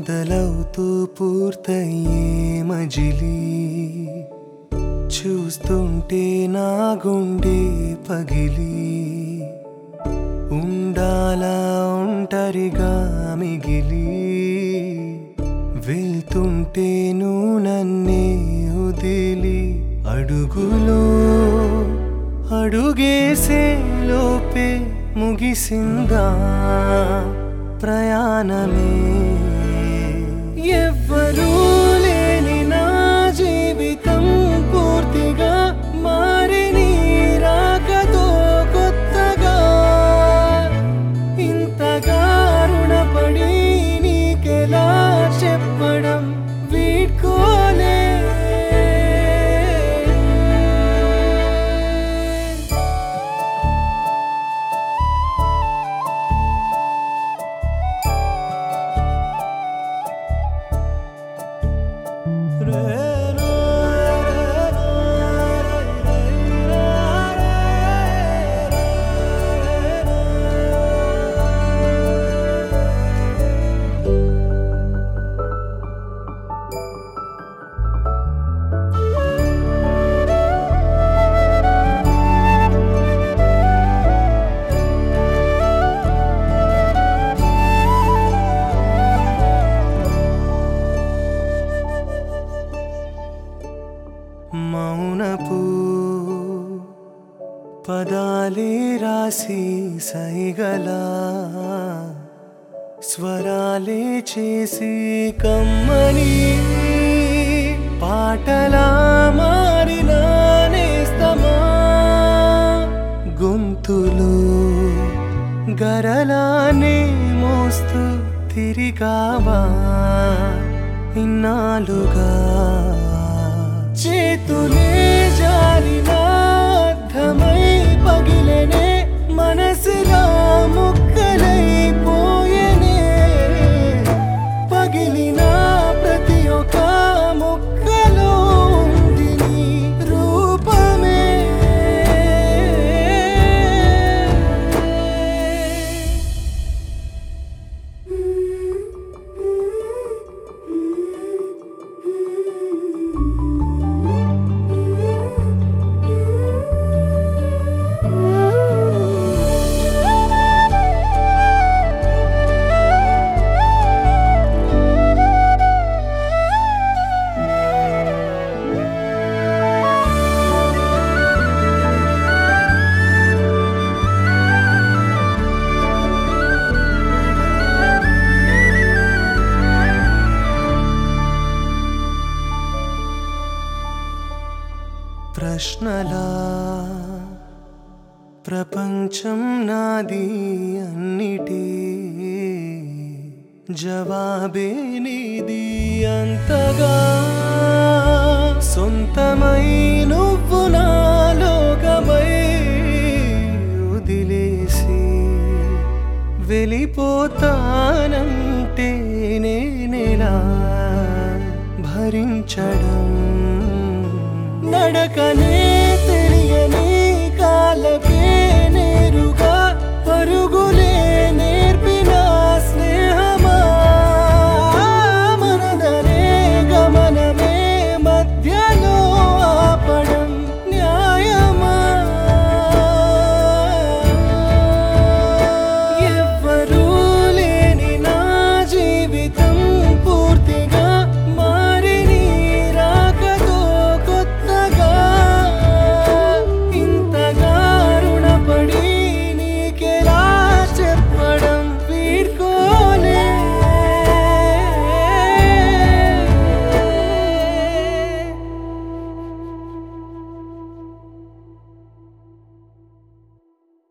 మొదలవుతూ పూర్తయ్యే మజిలీ చూస్తుంటే నా గుండె పగిలి ఉండాలా ఒంటరిగా మిగిలి వెళ్తుంటే నువ్వు నన్నే వదిలి అడుగులో అడుగేసే లోపే ముగిసిందా ప్రయాణమే ఎవ్వరూ లేని నా జీవితం పూర్తిగా మారి నీ రాకతో కొత్తగా ఇంతగా రుణపడి నీకెలా చెప్పడం వీడ్కోలే మౌనపు పదాలే రాసి సైగలా స్వరాలే చేసి కమ్మని పాటలా మారిన నేస్తమా గొంతులు గరలానే మోస్తూ తిరిగావా ఇన్నాళ్ళుగా చేతులే జారిన అర్థమై పగిలనే మనసులా ముక్కలైపోయనే పగిలిన ప్రతి ఒక్క ముక్కలో ఉంది నీ రూపమే ప్రశ్నలా ప్రపంచం నాది అన్నిటి జవాబే నీది అంతగా సొంతమై నువ్వు నా లోకమై వదిలేసి వెళ్ళిపోతానంటే నేనెలా భరించడం నడకనే తెలియని కాలకే నేరుగా పరుగు